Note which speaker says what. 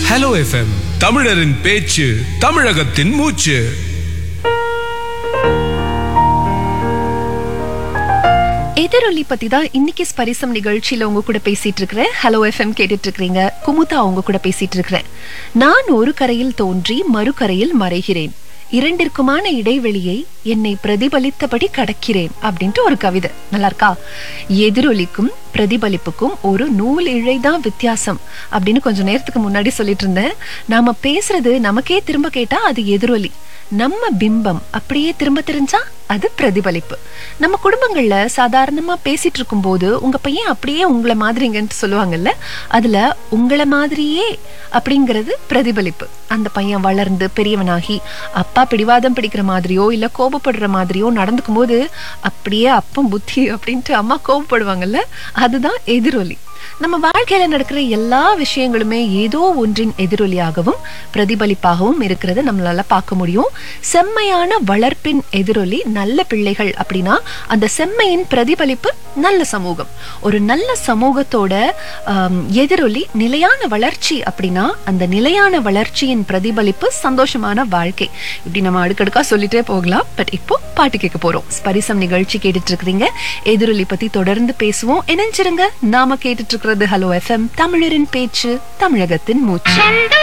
Speaker 1: hello FM தமிழரின் பேச்சு தமிழகத்தின் மூச்சு
Speaker 2: எதிரொலி பத்தி தான் இன்னைக்கு ஸ்பரிசம் நிகழ்ச்சியில உங்க கூட பேசிட்டு இருக்கிறேன் ஹலோ எஃப்எம் கேட்டுட்டு இருக்கிறீங்க குமுதா உங்க கூட பேசிட்டு இருக்கிறேன் நான் ஒரு கரையில் தோன்றி மறுகரையில் மறைகிறேன் இரண்டிற்குமான இடைவெளியை என்னை பிரதிபலித்தபடி கடக்கிறேன் அப்படின்ட்டு ஒரு கவிதை நல்லா இருக்கா எதிரொலிக்கும் பிரதிபலிப்புக்கும் ஒரு நூல் இழைதான் வித்தியாசம் அப்படின்னு கொஞ்ச நேரத்துக்கு முன்னாடி சொல்லிட்டு இருந்தேன் நாம பேசுறது நமக்கே திரும்ப கேட்டா அது எதிரொலி நம்ம பிம்பம் அப்படியே திரும்ப தெரிஞ்சா அது பிரதிபலிப்பு நம்ம குடும்பங்கள்ல சாதாரணமா பேசிட்டு இருக்கும்போது உங்க பையன் அப்படியே உங்களை மாதிரிங்கன்னு சொல்லுவாங்கல்ல அதுல உங்களை மாதிரியே அப்படிங்கிறது பிரதிபலிப்பு அந்த பையன் வளர்ந்து பெரியவனாகி அப்பா பிடிவாதம் பிடிக்கிற மாதிரியோ இல்ல கோபப்படுற மாதிரியோ நடந்துக்கும் போது அப்படியே அப்பம் புத்தி அப்படின்ட்டு அம்மா கோபப்படுவாங்கல்ல அதுதான் எதிரொலி நம்ம வாழ்க்கையில நடக்கிற எல்லா விஷயங்களுமே ஏதோ ஒன்றின் எதிரொலியாகவும் பிரதிபலிப்பாகவும் இருக்கிறத நம்மளால பார்க்க முடியும் செம்மையான வளர்ப்பின் எதிரொலி நல்ல பிள்ளைகள் அப்படின்னா அந்த செம்மையின் பிரதிபலிப்பு நல்ல சமூகம் ஒரு நல்ல சமூகத்தோட ஆம், எதிரொலி நிலையான வளர்ச்சி அப்படின்னா அந்த நிலையான வளர்ச்சியின் பிரதிபலிப்பு சந்தோஷமான வாழ்க்கை இப்படி நம்ம அடுக்கடுக்கா சொல்லிட்டே போகலாம் பட் இப்போ பாட்டு கேட்க போறோம் ஸ்பரிசம் நிகழ்ச்சி கேட்டுட்டு இருக்கிறீங்க எதிரொலி பத்தி தொடர்ந்து பேசுவோம் இணைஞ்சிருங்க நாம கேட்டுட்டு இருக்கிறது ஹலோ எஃப்எம் தமிழரின் பேச்சு தமிழகத்தின் மூச்சு